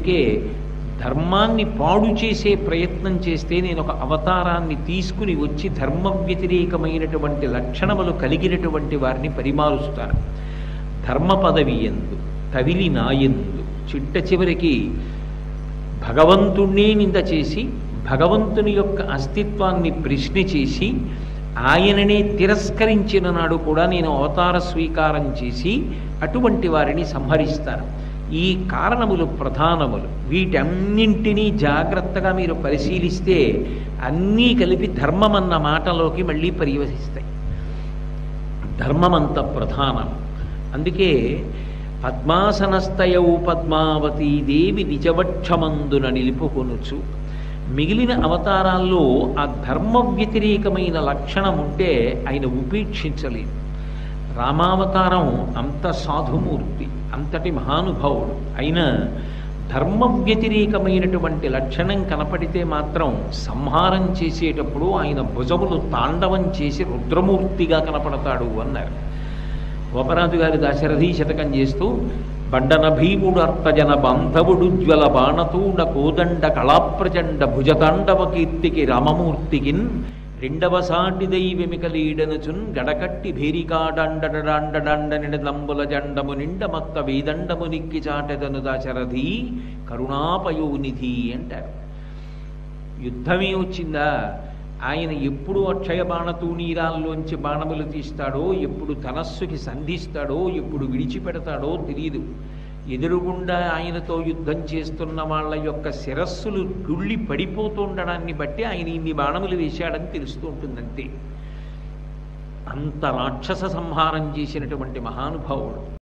అందుకే ధర్మాన్ని పాడు చేసే ప్రయత్నం చేస్తే నేను ఒక అవతారాన్ని తీసుకుని వచ్చి ధర్మ వ్యతిరేకమైనటువంటి లక్షణములు కలిగినటువంటి వారిని పరిమారుస్తాను ధర్మ పదవి ఎందు తవిలి నాయందు చిట్ట చివరికి భగవంతుణ్ణే నింద చేసి భగవంతుని యొక్క అస్తిత్వాన్ని ప్రశ్న చేసి ఆయననే తిరస్కరించిన నాడు కూడా నేను అవతార స్వీకారం చేసి అటువంటి వారిని సంహరిస్తాను ఈ కారణములు ప్రధానములు వీటన్నింటినీ జాగ్రత్తగా మీరు పరిశీలిస్తే అన్నీ కలిపి ధర్మం అన్న మాటలోకి మళ్ళీ పర్యవసిస్తాయి ధర్మమంత ప్రధానం అందుకే పద్మాసనస్థయౌ పద్మావతి దేవి నిజవక్షమందున నిలుపుకొనుచు మిగిలిన అవతారాల్లో ఆ ధర్మ వ్యతిరేకమైన లక్షణం ఉంటే ఆయన ఉపేక్షించలేదు రామావతారం అంత సాధుమూర్తి అంతటి మహానుభావుడు అయినా ధర్మ వ్యతిరేకమైనటువంటి లక్షణం కనపడితే మాత్రం సంహారం చేసేటప్పుడు ఆయన భుజములు తాండవం చేసి రుద్రమూర్తిగా కనపడతాడు అన్నారు గోపరాజు గారి దాశరథి శతకం చేస్తూ బండన భీముడు అర్థజన బాంధవుడు జ్వల బాణతూడ కోదండ కళాప్రచండ భుజతాండవ కీర్తికి రామమూర్తికిన్ రెండవ సాటి దైవమికలీడనుచున్ గడకట్టి భేరికాడండడాండడాండ దంబుల జండము నిండ మత్త వేదండము నిక్కి చాటెదను దాశరథి కరుణాపయోనిధి అంటారు యుద్ధమే వచ్చిందా ఆయన ఎప్పుడు అక్షయ బాణతూనీరాల్లోంచి బాణములు తీస్తాడో ఎప్పుడు ధనస్సుకి సంధిస్తాడో ఎప్పుడు విడిచిపెడతాడో తెలియదు ఎదురుగుండా ఆయనతో యుద్ధం చేస్తున్న వాళ్ళ యొక్క శిరస్సులు గుళ్ళి పడిపోతుండడాన్ని బట్టి ఆయన ఇన్ని బాణములు వేశాడని తెలుస్తూ ఉంటుందంతే అంత రాక్షస సంహారం చేసినటువంటి మహానుభావుడు